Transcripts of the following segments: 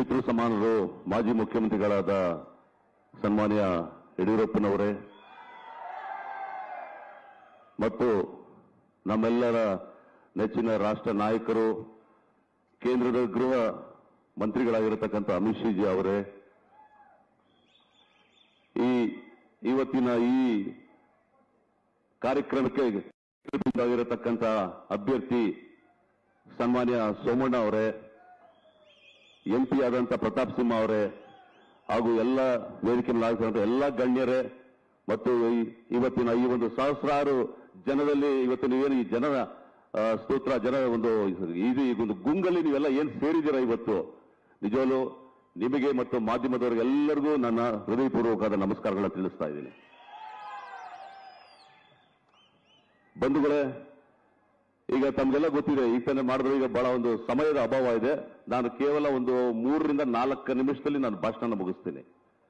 ಪಿತೃ ಸಮಾನರು ಮಾಜಿ ಮುಖ್ಯಮಂತ್ರಿಗಳಾದ ಸನ್ಮಾನ್ಯ ಯಡಿಯೂರಪ್ಪನವರೇ ಮತ್ತು ನಮ್ಮೆಲ್ಲರ ನೆಚ್ಚಿನ ರಾಷ್ಟ್ರ ನಾಯಕರು ಕೇಂದ್ರದ ಗೃಹ ಮಂತ್ರಿಗಳಾಗಿರತಕ್ಕಂಥ ಅಮಿತ್ ಶಾ ಜಿ ಅವರೇ ಈ ಇವತ್ತಿನ ಈ ಕಾರ್ಯಕ್ರಮಕ್ಕೆ ಆಗಿರತಕ್ಕಂಥ ಅಭ್ಯರ್ಥಿ ಸನ್ಮಾನ್ಯ ಸೋಮಣ್ಣ ಅವರೇ ಎಂಪಿ ಆದಂತ ಪ್ರತಾಪ್ ಸಿಂಹ ಅವರೇ ಹಾಗೂ ಎಲ್ಲ ವೇದಿಕೆ ಮೇಲಾಗಿರುವಂತಹ ಎಲ್ಲ ಗಣ್ಯರೇ ಮತ್ತು ಈ- ಇವತ್ತಿನ ಈ ಒಂದು ಸಹಸ್ರಾರು ಜನದಲ್ಲಿ ಇವತ್ತಿನ ಏನು ಈ ಜನರ ಆ, ಸ್ತೋತ್ರ ಜನ ಒಂದು ಇದು ಈ ಒಂದು ಗುಂಗಲ್ಲಿ ನೀವೆಲ್ಲ ಏನ್ ಸೇರಿದ್ದೀರಾ ಇವತ್ತು ನಿಜವಲ್ಲೂ ನಿಮಗೆ ಮತ್ತು ಮಾಧ್ಯಮದವರಿಗೆ ಎಲ್ಲರಿಗೂ ನನ್ನ ಹೃದಯಪೂರ್ವಕವಾದ ನಮಸ್ಕಾರಗಳನ್ನ ತಿಳಿಸ್ತಾ ಇದ್ದೀನಿ ಬಂಧುಗಳೇ ಈಗ ತಮ್ಗೆಲ್ಲ ಗೊತ್ತಿದೆ ಈ ತಾನೇ ಮಾಡಿದ್ರೆ ಈಗ ಬಹಳ ಒಂದು ಸಮಯದ ಅಭಾವ ಇದೆ ನಾನು ಕೇವಲ ಒಂದು ಮೂರರಿಂದ ನಾಲ್ಕು ನಿಮಿಷದಲ್ಲಿ ನಾನು ಭಾಷಣ ಮುಗಿಸ್ತೀನಿ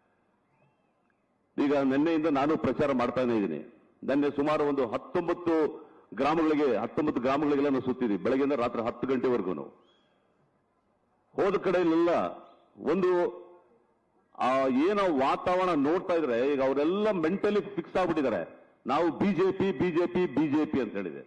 ಈಗ ನಿನ್ನೆಯಿಂದ ನಾನು ಪ್ರಚಾರ ಮಾಡ್ತಾನೆ ಇದ್ದೀನಿ ನಿನ್ನೆ ಸುಮಾರು ಒಂದು ಹತ್ತೊಂಬತ್ತು ಗ್ರಾಮಗಳಿಗೆ ಹತ್ತೊಂಬತ್ತು ಗ್ರಾಮಗಳಿಗೆಲ್ಲ ನಾನು ಸುತ್ತಿದ್ವಿ ಬೆಳಗ್ಗೆಯಿಂದ ರಾತ್ರಿ ಹತ್ತು ಗಂಟೆವರೆಗೂ ಹೋದ ಕಡೆಯಲ್ಲೆಲ್ಲ ಒಂದು ಆ ಏನೋ ವಾತಾವರಣ ನೋಡ್ತಾ ಇದ್ರೆ ಈಗ ಅವರೆಲ್ಲ ಮೆಂಟಲಿ ಫಿಕ್ಸ್ ಆಗ್ಬಿಟ್ಟಿದ್ದಾರೆ ನಾವು ಬಿಜೆಪಿ ಬಿಜೆಪಿ ಬಿಜೆಪಿ ಅಂತ ಹೇಳಿದೆ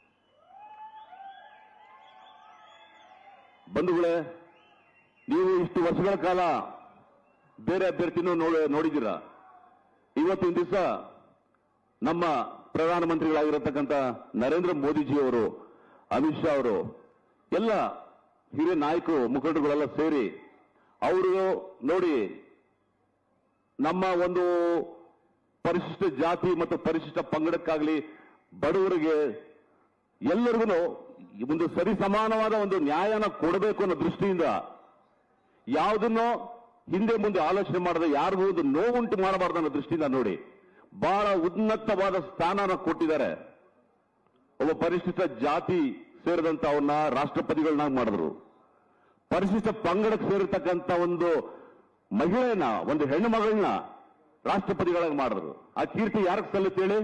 ಬಂಧುಗಳೇ ನೀವು ಇಷ್ಟು ವರ್ಷಗಳ ಕಾಲ ಬೇರೆ ಅಭ್ಯರ್ಥಿನೂ ನೋಡ ನೋಡಿದ್ದೀರಾ ಇವತ್ತಿನ ದಿವಸ ನಮ್ಮ ಪ್ರಧಾನಮಂತ್ರಿಗಳಾಗಿರತಕ್ಕಂಥ ನರೇಂದ್ರ ಮೋದಿಜಿಯವರು ಅಮಿತ್ ಶಾ ಅವರು ಎಲ್ಲ ಹಿರಿಯ ನಾಯಕರು ಮುಖಂಡರುಗಳೆಲ್ಲ ಸೇರಿ ಅವರು ನೋಡಿ ನಮ್ಮ ಒಂದು ಪರಿಶಿಷ್ಟ ಜಾತಿ ಮತ್ತು ಪರಿಶಿಷ್ಟ ಪಂಗಡಕ್ಕಾಗಲಿ ಬಡವರಿಗೆ ಎಲ್ಲರಿಗೂ ಒಂದು ಸರಿ ಸಮಾನವಾದ ಒಂದು ನ್ಯಾಯನ ಕೊಡಬೇಕು ಅನ್ನೋ ದೃಷ್ಟಿಯಿಂದ ಯಾವುದನ್ನೋ ಹಿಂದೆ ಮುಂದೆ ಆಲೋಚನೆ ಮಾಡದೆ ಯಾರಿಗೂ ಒಂದು ನೋವುಂಟು ಮಾಡಬಾರ್ದು ಅನ್ನೋ ದೃಷ್ಟಿಯಿಂದ ನೋಡಿ ಬಹಳ ಉನ್ನತವಾದ ಸ್ಥಾನನ ಕೊಟ್ಟಿದ್ದಾರೆ ಒಬ್ಬ ಪರಿಶಿಷ್ಟ ಜಾತಿ ಸೇರಿದಂತ ಅವನ್ನ ರಾಷ್ಟ್ರಪತಿಗಳನ್ನಾಗಿ ಮಾಡಿದ್ರು ಪರಿಶಿಷ್ಟ ಪಂಗಡಕ್ಕೆ ಸೇರಿರ್ತಕ್ಕಂಥ ಒಂದು ಮಹಿಳೆನ ಒಂದು ಹೆಣ್ಣು ಮಗಳನ್ನ ರಾಷ್ಟ್ರಪತಿಗಳಾಗಿ ಮಾಡಿದ್ರು ಆ ಕೀರ್ತಿ ಯಾರಿಗೆ ಸಲ್ಲುತ್ತೆ ಹೇಳಿ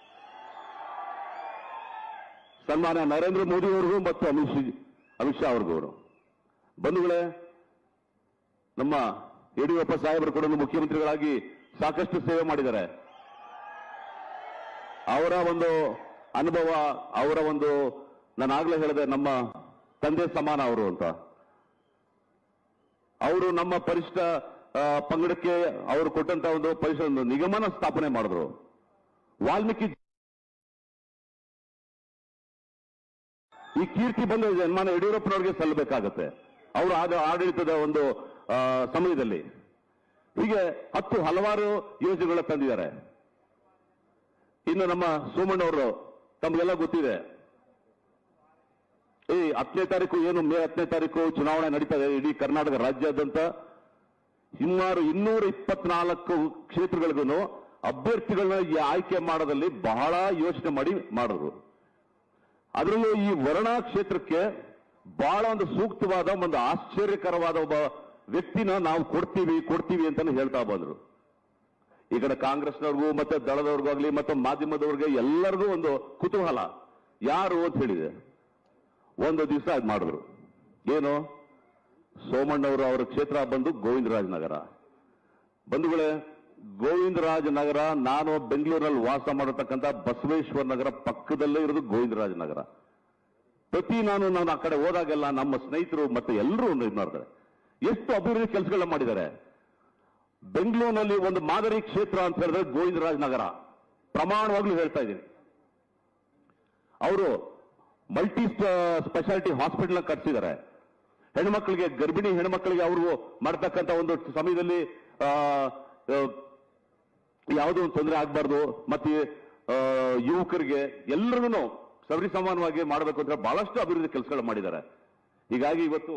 ಸನ್ಮಾನ್ಯ ನರೇಂದ್ರ ಮೋದಿ ಅವ್ರಿಗೂ ಮತ್ತು ಅಮಿತ್ ಶಾ ಅಮಿತ್ ಶಾ ಅವ್ರಿಗೂ ಅವರು ಬಂಧುಗಳೇ ನಮ್ಮ ಯಡಿಯೂರಪ್ಪ ಸಾಹೇಬರು ಕೂಡ ಮುಖ್ಯಮಂತ್ರಿಗಳಾಗಿ ಸಾಕಷ್ಟು ಸೇವೆ ಮಾಡಿದ್ದಾರೆ ಅವರ ಒಂದು ಅನುಭವ ಅವರ ಒಂದು ನಾನು ಆಗ್ಲೇ ಹೇಳಿದೆ ನಮ್ಮ ತಂದೆ ಸಮಾನ ಅವರು ಅಂತ ಅವರು ನಮ್ಮ ಪರಿಷ್ಠ ಆ, ಪಂಗಡಕ್ಕೆ ಅವರು ಕೊಟ್ಟಂತ ಒಂದು ಪರಿಷ್ಠ ಒಂದು ನಿಗಮನ ಸ್ಥಾಪನೆ ಮಾಡಿದ್ರು ವಾಲ್ಮೀಕಿ ಈ ಕೀರ್ತಿ ಬಂದು ಸನ್ಮಾನ ಯಡಿಯೂರಪ್ಪನವರಿಗೆ ಸಲ್ಲಬೇಕಾಗತ್ತೆ ಅವರು ಆದ ಆಡಳಿತದ ಒಂದು ಆ, ಸಮಯದಲ್ಲಿ ಹೀಗೆ ಹತ್ತು ಹಲವಾರು ಯೋಜನೆಗಳ ತಂದಿದ್ದಾರೆ ಇನ್ನು ನಮ್ಮ ಸೋಮಣ್ಣವರು ತಮಗೆಲ್ಲ ಗೊತ್ತಿದೆ ಈ ಹತ್ತನೇ ತಾರೀಕು ಏನು ಮೇ ಹತ್ತನೇ ತಾರೀಕು ಚುನಾವಣೆ ನಡೀತಾ ಇದೆ ಇಡೀ ಕರ್ನಾಟಕ ರಾಜ್ಯಾದ್ಯಂತ ಸುಮಾರು ಇನ್ನೂರ ಇಪ್ಪತ್ನಾಲ್ಕು ಕ್ಷೇತ್ರಗಳಿಗೂ ಅಭ್ಯರ್ಥಿಗಳನ್ನ ಈ ಆಯ್ಕೆ ಮಾಡೋದಲ್ಲಿ ಬಹಳ ಯೋಚನೆ ಮಾಡಿ ಮಾಡಿದ್ರು ಅದರಲ್ಲೂ ಈ ವರ್ಣಾ ಕ್ಷೇತ್ರಕ್ಕೆ ಬಹಳ ಒಂದು ಸೂಕ್ತವಾದ ಒಂದು ಆಶ್ಚರ್ಯಕರವಾದ ಒಬ್ಬ ವ್ಯಕ್ತಿನ ನಾವು ಕೊಡ್ತೀವಿ ಕೊಡ್ತೀವಿ ಅಂತಾನು ಹೇಳ್ತಾ ಬಂದ್ರು ಈ ಕಡೆ ಕಾಂಗ್ರೆಸ್ನವ್ರಿಗೂ ಮತ್ತೆ ದಳದವ್ರಿಗೂ ಆಗ್ಲಿ ಮತ್ತೆ ಮಾಧ್ಯಮದವ್ರಿಗೆ ಎಲ್ಲರಿಗೂ ಒಂದು ಕುತೂಹಲ ಯಾರು ಅಂತ ಹೇಳಿದೆ ಒಂದು ದಿವಸ ಅದ್ ಮಾಡಿದ್ರು ಏನು ಸೋಮಣ್ಣವರು ಅವರ ಕ್ಷೇತ್ರ ಬಂದು ಗೋವಿಂದರಾಜ ನಗರ ಬಂಧುಗಳೇ ಗೋವಿಂದರಾಜ ನಗರ ನಾನು ಬೆಂಗಳೂರಿನಲ್ಲಿ ವಾಸ ಮಾಡತಕ್ಕಂಥ ಬಸವೇಶ್ವರ ನಗರ ಪಕ್ಕದಲ್ಲೇ ಇರೋದು ಗೋವಿಂದರಾಜ ನಗರ ಪ್ರತಿ ನಾನು ನಾನು ಆ ಕಡೆ ಹೋದಾಗೆಲ್ಲ ನಮ್ಮ ಸ್ನೇಹಿತರು ಮತ್ತೆ ಎಲ್ಲರೂ ಇದು ಮಾಡ್ತಾರೆ ಎಷ್ಟು ಅಭಿವೃದ್ಧಿ ಕೆಲಸಗಳನ್ನ ಮಾಡಿದ್ದಾರೆ ಬೆಂಗಳೂರಿನಲ್ಲಿ ಒಂದು ಮಾದರಿ ಕ್ಷೇತ್ರ ಅಂತ ಹೇಳಿದ್ರೆ ಗೋವಿಂದರಾಜ ನಗರ ಪ್ರಮಾಣವಾಗ್ಲೂ ಹೇಳ್ತಾ ಇದ್ದೀನಿ ಅವರು ಮಲ್ಟಿ ಸ್ಪೆಷಾಲಿಟಿ ಹಾಸ್ಪಿಟಲ್ ಕಟ್ಸಿದ್ದಾರೆ ಹೆಣ್ಮಕ್ಳಿಗೆ ಗರ್ಭಿಣಿ ಹೆಣ್ಮಕ್ಳಿಗೆ ಅವರು ಮಾಡ್ತಕ್ಕಂಥ ಒಂದು ಸಮಯದಲ್ಲಿ ಆ, ಆ, ಯಾವುದೋ ಒಂದು ತೊಂದರೆ ಆಗಬಾರ್ದು ಮತ್ತೆ ಆ, ಯುವಕರಿಗೆ ಎಲ್ಲರಿಗೂ ಸರಿ ಸಮಾನವಾಗಿ ಮಾಡಬೇಕು ಅಂತ ಬಹಳಷ್ಟು ಅಭಿವೃದ್ಧಿ ಕೆಲಸಗಳು ಮಾಡಿದ್ದಾರೆ ಹೀಗಾಗಿ ಇವತ್ತು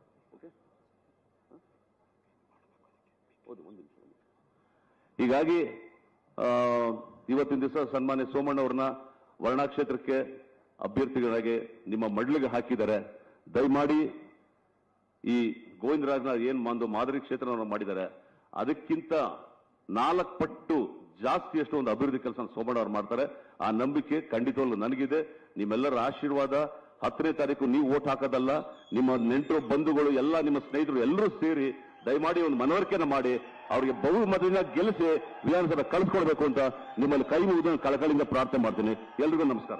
ಹೌದು, ಒಂದು ನಿಮಿಷ, ಒಂದು ನಿಮಿಷ. ಹೀಗಾಗಿ ಆ, ಇವತ್ತಿನ ದಿವಸ ಸನ್ಮಾನ್ಯ ಸೋಮಣ್ಣವ್ರನ್ನ ವರ್ಣಾ ಕ್ಷೇತ್ರಕ್ಕೆ ಅಭ್ಯರ್ಥಿಗಳಾಗಿ ನಿಮ್ಮ ಮಡ್ಲಿಗೆ ಹಾಕಿದ್ದಾರೆ ದಯಮಾಡಿ ಈ ಗೋವಿಂದರಾಜ್ನ ಏನ್ ಒಂದು ಮಾದರಿ ಕ್ಷೇತ್ರವನ್ನು ಮಾಡಿದ್ದಾರೆ ಅದಕ್ಕಿಂತ ನಾಲ್ಕು ಪಟ್ಟು ಜಾಸ್ತಿಯಷ್ಟು ಒಂದು ಅಭಿವೃದ್ಧಿ ಕೆಲಸ ಸೋಮಣ್ಣ ಅವ್ರು ಮಾಡ್ತಾರೆ ಆ ನಂಬಿಕೆ ಖಂಡಿತವಾಗ್ಲೂ ನನಗಿದೆ ನಿಮ್ಮೆಲ್ಲರ ಆಶೀರ್ವಾದ ಹತ್ತನೇ ತಾರೀಕು ನೀವು ಓಟ್ ಹಾಕೋದಲ್ಲ ನಿಮ್ಮ ನೆಂಟರು ಬಂಧುಗಳು ಎಲ್ಲ ನಿಮ್ಮ ಸ್ನೇಹಿತರು ಎಲ್ಲರೂ ಸೇರಿ ದಯಮಾಡಿ ಒಂದು ಮನವರಿಕೆಯನ್ನು ಮಾಡಿ ಅವರಿಗೆ ಬಹುಮತದಿಂದ ಗೆಲ್ಲಿಸಿ ವಿಧಾನಸಭೆ ಕಳಿಸ್ಕೊಡ್ಬೇಕು ಅಂತ ನಿಮ್ಮಲ್ಲಿ ಕೈ ಮುಗಿದು ಕಳಕಳಿಯಿಂದ ಪ್ರಾರ್ಥನೆ ಮಾಡ್ತೀನಿ ಎಲ್ರಿಗೂ ನಮಸ್ಕಾರ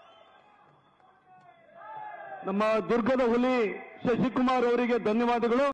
ನಮ್ಮ ದುರ್ಗದ ಹುಲಿ ಶಶಿಕುಮಾರ್ ಅವರಿಗೆ ಧನ್ಯವಾದಗಳು